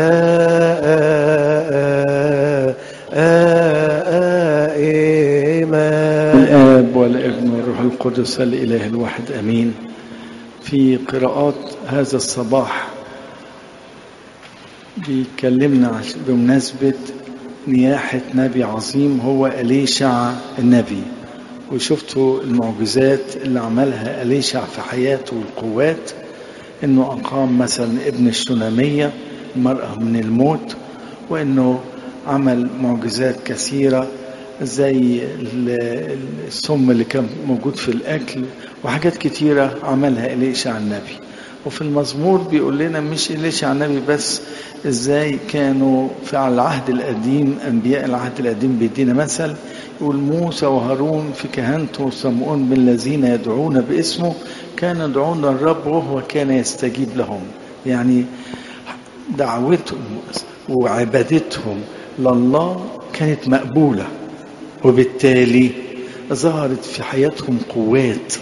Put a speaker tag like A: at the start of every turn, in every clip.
A: الآب والابن والروح القدس الإله الواحد أمين في قراءات هذا الصباح بيكلمنا بمناسبة نياحة نبي عظيم هو أليشع النبي وشفتوا المعجزات اللي عملها أليشع في حياته والقوات انه اقام مثلا ابن الشنامية المرأة من الموت وانه عمل معجزات كثيرة زي السم اللي كان موجود في الاكل وحاجات كتيرة عملها إليشع النبي وفي المزمور بيقول لنا مش إليشع النبي بس ازاي كانوا في العهد القديم انبياء العهد القديم بيدينا مثل يقول موسى وهارون في كهنته وصمؤون بالذين يدعون باسمه كانوا يدعون الرب وهو كان يستجيب لهم يعني دعوتهم وعبادتهم لله كانت مقبولة وبالتالي ظهرت في حياتهم قوات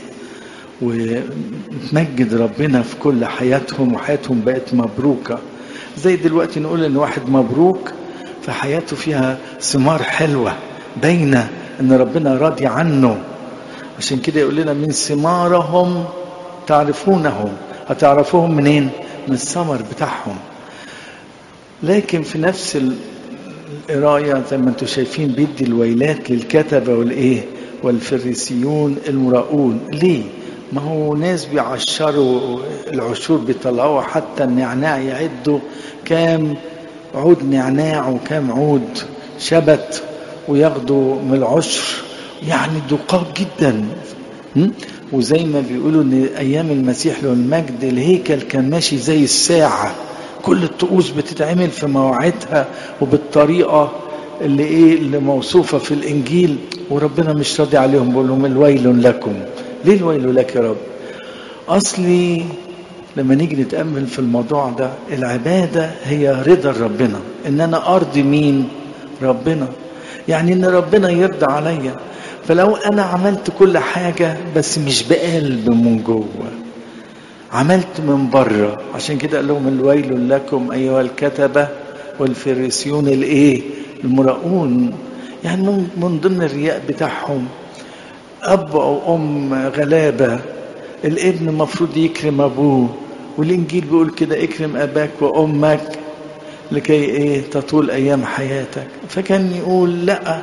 A: وتمجد ربنا في كل حياتهم وحياتهم بقت مبروكة زي دلوقتي نقول ان واحد مبروك فحياته فيها ثمار حلوة باينة ان ربنا راضي عنه عشان كده يقول لنا من ثمارهم تعرفونهم هتعرفوهم منين من الثمر بتاعهم لكن في نفس القرايه زي ما انتم شايفين بيدي الويلات للكتبه والايه والفريسيون المراؤون ليه ما هو ناس بيعشروا العشور بيطلعوها حتى النعناع يعدوا كام عود نعناع وكام عود شبت وياخدوا من العشر يعني دقاق جدا وزي ما بيقولوا ان ايام المسيح له المجد الهيكل كان ماشي زي الساعه كل الطقوس بتتعمل في مواعيدها وبالطريقه اللي ايه اللي موصوفه في الانجيل وربنا مش راضي عليهم بيقول لهم الويل لكم ليه الويل لك يا رب اصلي لما نيجي نتامل في الموضوع ده العباده هي رضا ربنا ان انا ارضي مين ربنا يعني ان ربنا يرضى عليا فلو انا عملت كل حاجه بس مش بقلب من جوه عملت من بره عشان كده قال لهم الويل لكم ايها الكتبه والفريسيون الايه المراؤون يعني من ضمن الرياء بتاعهم اب او ام غلابه الابن المفروض يكرم ابوه والانجيل بيقول كده اكرم اباك وامك لكي ايه تطول ايام حياتك فكان يقول لا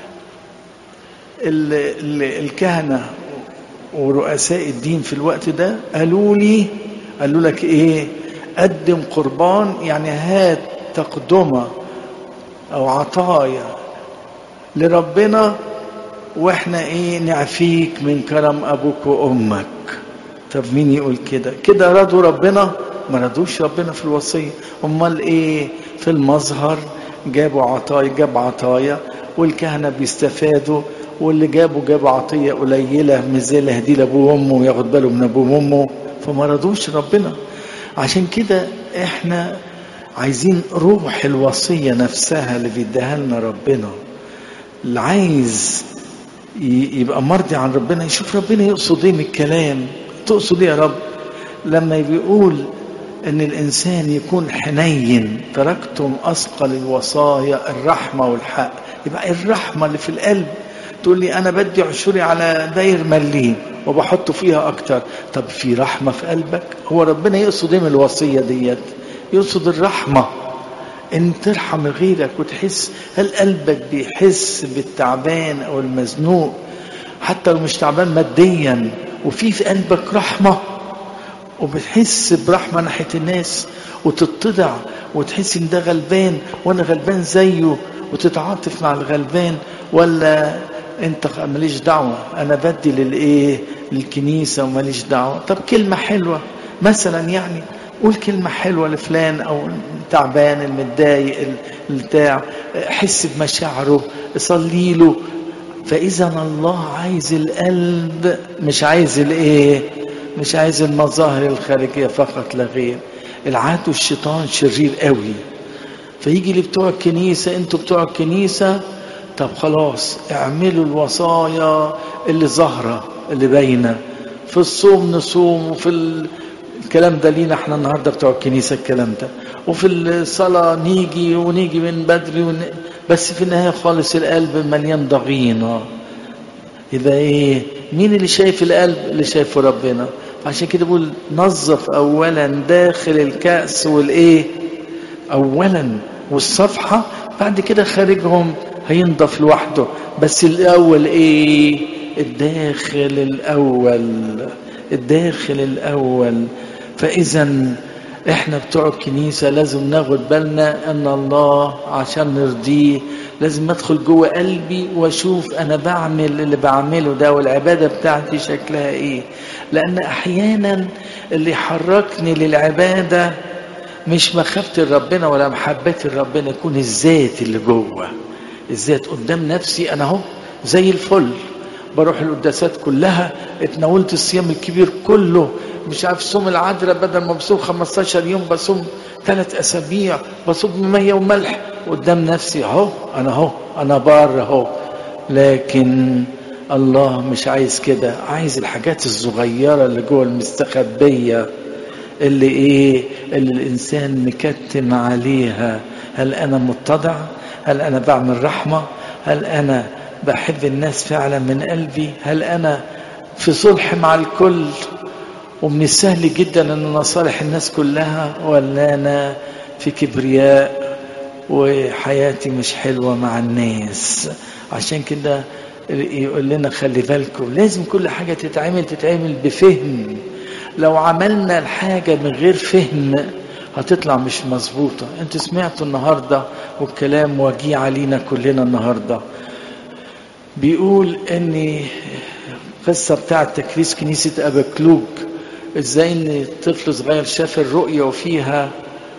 A: ال ال الكهنه ورؤساء الدين في الوقت ده قالوا لي قالوا لك ايه قدم قربان يعني هات تقدمه او عطايا لربنا واحنا ايه نعفيك من كرم ابوك وامك طب مين يقول كده كده رضوا ربنا ما رضوش ربنا في الوصيه امال ايه في المظهر جابوا عطايا جاب عطايا والكهنه بيستفادوا واللي جابوا جابوا عطيه قليله مش زي اللي هدي لابوه وامه وياخد باله من ابوه وامه فما رضوش ربنا عشان كده احنا عايزين روح الوصيه نفسها اللي بيديها لنا ربنا اللي عايز يبقى مرضي عن ربنا يشوف ربنا يقصد ايه من الكلام تقصد ايه يا رب لما بيقول ان الانسان يكون حنين تركتم اثقل الوصايا الرحمه والحق يبقى الرحمه اللي في القلب تقول لي انا بدي عشوري على داير مليم وبحط فيها اكتر طب في رحمه في قلبك هو ربنا يقصد ايه من الوصيه ديت يقصد الرحمه ان ترحم غيرك وتحس هل قلبك بيحس بالتعبان او المزنوق حتى لو مش تعبان ماديا وفي في قلبك رحمه وبتحس برحمه ناحيه الناس وتتضع وتحس ان ده غلبان وانا غلبان زيه وتتعاطف مع الغلبان ولا انت ماليش دعوه انا بدي للايه للكنيسه وماليش دعوه طب كلمه حلوه مثلا يعني قول كلمة حلوة لفلان أو تعبان المتضايق البتاع حس بمشاعره صلي له فإذا الله عايز القلب مش عايز الإيه؟ مش عايز المظاهر الخارجية فقط لا غير العادة الشيطان شرير قوي فيجي لي بتوع الكنيسة انتوا بتوع الكنيسة طب خلاص اعملوا الوصايا اللي ظاهرة اللي باينة في الصوم نصوم وفي الكلام ده لينا احنا النهارده بتوع الكنيسه الكلام ده وفي الصلاه نيجي ونيجي من بدري ون... بس في النهايه خالص القلب مليان ضغينه اذا ايه مين اللي شايف القلب اللي شايفه ربنا عشان كده بقول نظف اولا داخل الكأس والايه اولا والصفحة بعد كده خارجهم هينضف لوحده بس الاول ايه الداخل الاول الداخل الاول فاذا احنا بتوع الكنيسة لازم ناخد بالنا ان الله عشان نرضيه لازم ادخل جوه قلبي واشوف انا بعمل اللي بعمله ده والعبادة بتاعتي شكلها ايه لان احيانا اللي يحركني للعبادة مش مخافة ربنا ولا محبة ربنا يكون الذات اللي جوه الذات قدام نفسي انا اهو زي الفل بروح القداسات كلها اتناولت الصيام الكبير كله مش عارف صوم العذراء بدل ما بصوم 15 يوم بصوم ثلاث اسابيع بصوم مية وملح قدام نفسي اهو انا اهو انا بار اهو لكن الله مش عايز كده عايز الحاجات الصغيره اللي جوه المستخبيه اللي ايه اللي الانسان مكتم عليها هل انا متضع هل انا بعمل رحمه هل انا بحب الناس فعلا من قلبي هل انا في صلح مع الكل ومن السهل جدا ان انا اصالح الناس كلها ولا انا في كبرياء وحياتي مش حلوة مع الناس عشان كده يقول لنا خلي بالكم لازم كل حاجة تتعمل تتعمل بفهم لو عملنا الحاجة من غير فهم هتطلع مش مظبوطة انت سمعتوا النهاردة والكلام وجيه علينا كلنا النهاردة بيقول ان قصة بتاعة تكريس كنيسة أبا كلوج ازاي ان طفل صغير شاف الرؤية وفيها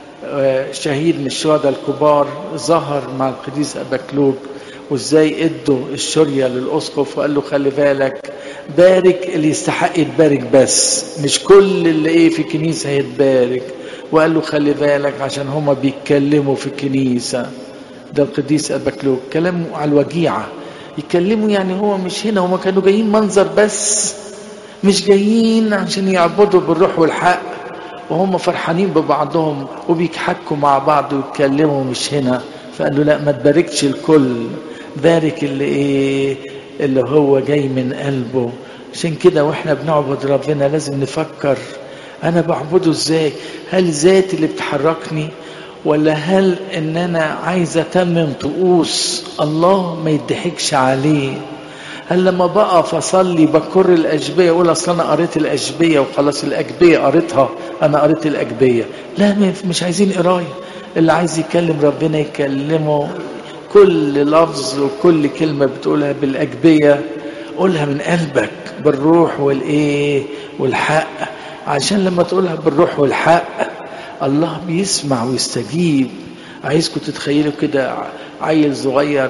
A: شهيد من الشهداء الكبار ظهر مع القديس أبا كلوج وازاي ادوا الشرية للأسقف وقال له خلي بالك بارك اللي يستحق يتبارك بس مش كل اللي ايه في الكنيسة هيتبارك وقال له خلي بالك عشان هما بيتكلموا في الكنيسة ده القديس أبا كلوج كلامه على الوجيعة يتكلموا يعني هو مش هنا هما كانوا جايين منظر بس مش جايين عشان يعبدوا بالروح والحق وهم فرحانين ببعضهم وبيضحكوا مع بعض ويتكلموا مش هنا فقال له لا ما تباركش الكل بارك اللي ايه اللي هو جاي من قلبه عشان كده واحنا بنعبد ربنا لازم نفكر انا بعبده ازاي هل ذاتي اللي بتحركني ولا هل ان انا عايز اتمم طقوس الله ما يضحكش عليه هل لما بقف اصلي بكر الاجبيه اقول اصل انا قريت الاجبيه وخلاص الاجبيه قريتها انا قريت الاجبيه لا مش عايزين قرايه اللي عايز يكلم ربنا يكلمه كل لفظ وكل كلمه بتقولها بالاجبيه قولها من قلبك بالروح والايه والحق عشان لما تقولها بالروح والحق الله بيسمع ويستجيب عايزكم تتخيلوا كده عيل صغير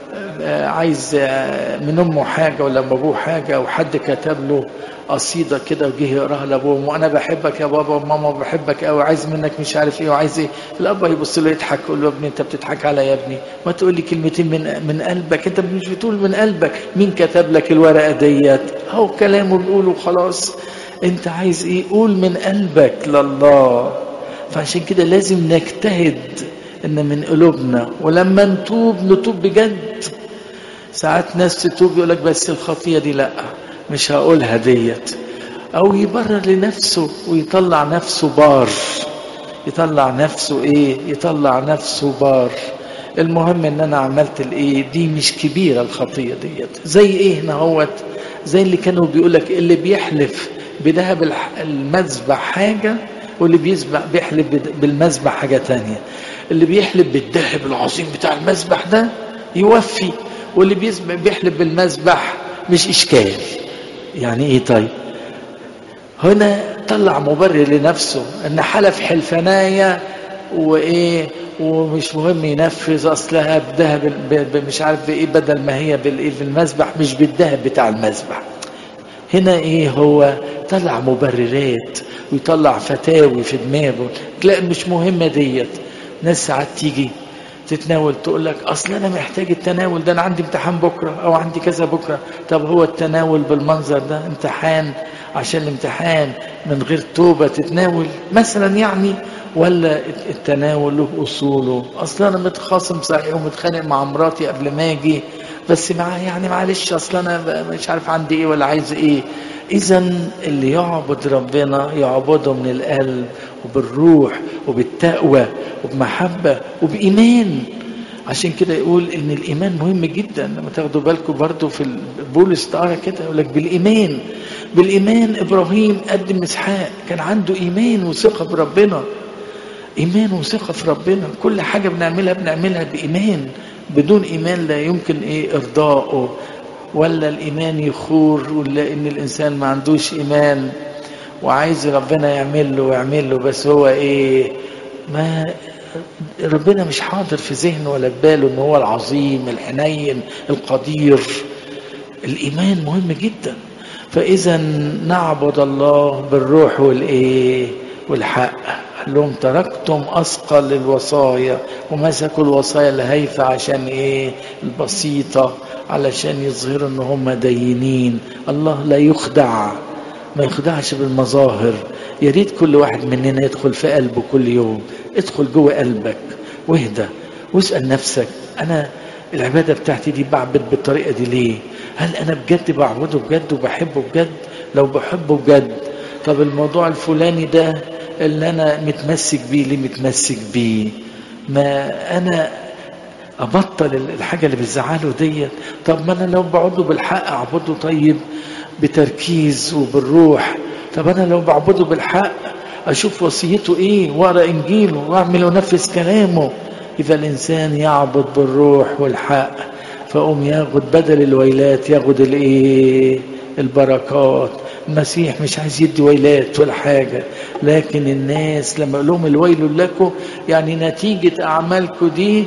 A: عايز من امه حاجه ولا من ابوه حاجه وحد كتب له قصيده كده وجه يقراها لابوه وانا بحبك يا بابا وماما بحبك قوي عايز منك مش عارف ايه وعايز ايه الاب يبص له يضحك يقول له يا ابني انت بتضحك عليا يا ابني ما تقول لي كلمتين من من قلبك انت مش بتقول من قلبك مين كتب لك الورقه ديت اهو كلامه بيقوله خلاص انت عايز ايه قول من قلبك لله فعشان كده لازم نجتهد ان من قلوبنا ولما نتوب نتوب بجد ساعات ناس تتوب يقول لك بس الخطيه دي لا مش هقولها ديت او يبرر لنفسه ويطلع نفسه بار يطلع نفسه ايه يطلع نفسه بار المهم ان انا عملت الايه دي مش كبيره الخطيه ديت زي ايه هنا هوت زي اللي كانوا بيقول لك اللي بيحلف بذهب المذبح حاجه واللي بيسبح بيحلف بالمذبح حاجه تانية اللي بيحلف بالذهب العظيم بتاع المذبح ده يوفي واللي بيسبح بيحلف بالمذبح مش اشكال يعني ايه طيب هنا طلع مبرر لنفسه ان حلف حلفناية وايه ومش مهم ينفذ اصلها بذهب مش عارف بايه بدل ما هي بالايه بالمذبح مش بالذهب بتاع المذبح هنا ايه هو طلع مبررات ويطلع فتاوي في دماغه لا مش مهمة ديت ناس ساعات تيجي تتناول تقول لك اصل انا محتاج التناول ده انا عندي امتحان بكره او عندي كذا بكره طب هو التناول بالمنظر ده امتحان عشان الامتحان من غير توبه تتناول مثلا يعني ولا التناول له اصوله اصل انا متخاصم صحيح ومتخانق مع مراتي قبل ما اجي بس مع يعني معلش اصل انا مش عارف عندي ايه ولا عايز ايه اذا اللي يعبد ربنا يعبده من القلب وبالروح وبالتقوى وبمحبه وبايمان عشان كده يقول ان الايمان مهم جدا لما تاخدوا بالكم برضو في بولس تعالى كده يقول لك بالايمان بالايمان ابراهيم قدم اسحاق كان عنده ايمان وثقه بربنا ايمان وثقه في ربنا كل حاجه بنعملها بنعملها بايمان بدون ايمان لا يمكن ايه ارضائه ولا الايمان يخور ولا ان الانسان ما عندوش ايمان وعايز ربنا يعمل له ويعمل له بس هو ايه ما ربنا مش حاضر في ذهنه ولا في باله ان هو العظيم الحنين القدير الايمان مهم جدا فاذا نعبد الله بالروح والايه والحق قال لهم تركتم اثقل الوصايا ومسكوا الوصايا الهايفه عشان ايه البسيطه علشان يظهروا ان هم دينين الله لا يخدع ما يخدعش بالمظاهر يا ريت كل واحد مننا يدخل في قلبه كل يوم ادخل جوه قلبك واهدى واسال نفسك انا العباده بتاعتي دي بعبد بالطريقه دي ليه هل انا بجد بعبده بجد وبحبه بجد لو بحبه بجد طب الموضوع الفلاني ده اللي انا متمسك بيه ليه متمسك بيه ما انا ابطل الحاجه اللي بتزعله ديت طب ما انا لو بعبده بالحق اعبده طيب بتركيز وبالروح طب انا لو بعبده بالحق اشوف وصيته ايه واقرا انجيله واعمل ونفذ كلامه اذا الانسان يعبد بالروح والحق فقوم ياخد بدل الويلات ياخد الايه البركات المسيح مش عايز يدي ويلات ولا حاجة لكن الناس لما يقول لهم الويل لكم يعني نتيجة أعمالكم دي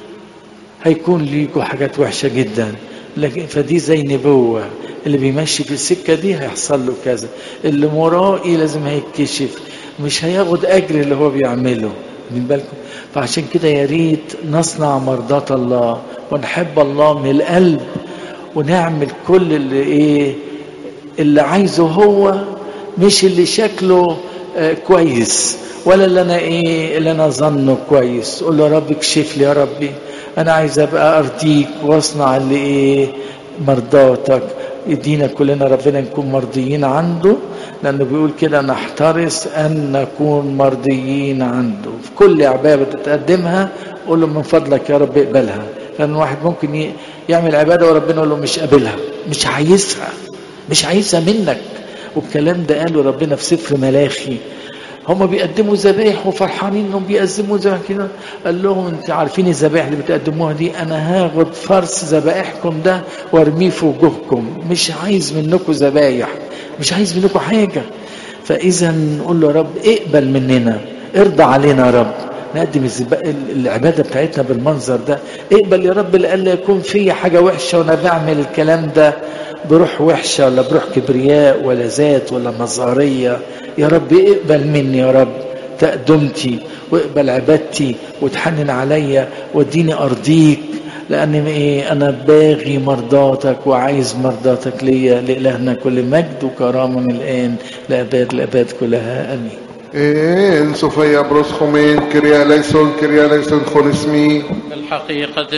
A: هيكون ليكم حاجات وحشة جدا لكن فدي زي نبوة اللي بيمشي في السكة دي هيحصل له كذا اللي مرائي لازم هيتكشف مش هياخد أجر اللي هو بيعمله من بالكم فعشان كده يا ريت نصنع مرضاة الله ونحب الله من القلب ونعمل كل اللي ايه اللي عايزه هو مش اللي شكله آه كويس ولا اللي انا ايه اللي انا ظنه كويس قول له يا رب اكشف لي يا ربي انا عايز ابقى ارضيك واصنع اللي ايه مرضاتك يدينا كلنا ربنا نكون مرضيين عنده لانه بيقول كده نحترس ان نكون مرضيين عنده في كل عباده تقدمها قول له من فضلك يا رب اقبلها لان الواحد ممكن يعمل عباده وربنا يقول له مش قابلها مش عايزها مش عايزها منك والكلام ده قاله ربنا في سفر ملاخي هم بيقدموا ذبائح وفرحانين انهم بيقدموا ذبائح كده قال لهم انت عارفين الذبائح اللي بتقدموها دي انا هاخد فرس ذبائحكم ده وارميه في وجوهكم مش عايز منكم ذبايح مش عايز منكم حاجه فاذا نقول له يا رب اقبل مننا ارضى علينا يا رب نقدم العباده بتاعتنا بالمنظر ده اقبل يا رب لألا يكون في حاجه وحشه وانا بعمل الكلام ده بروح وحشه ولا بروح كبرياء ولا ذات ولا مظهريه يا رب اقبل مني يا رب تقدمتي واقبل عبادتي وتحنن عليا واديني ارضيك لان ايه انا باغي مرضاتك وعايز مرضاتك ليا لالهنا كل مجد وكرامه من الان لاباد الاباد كلها امين
B: En Sofía Brosjomen, Kiria Leison, Kiria Leison, Jolismi.
C: الحقيقة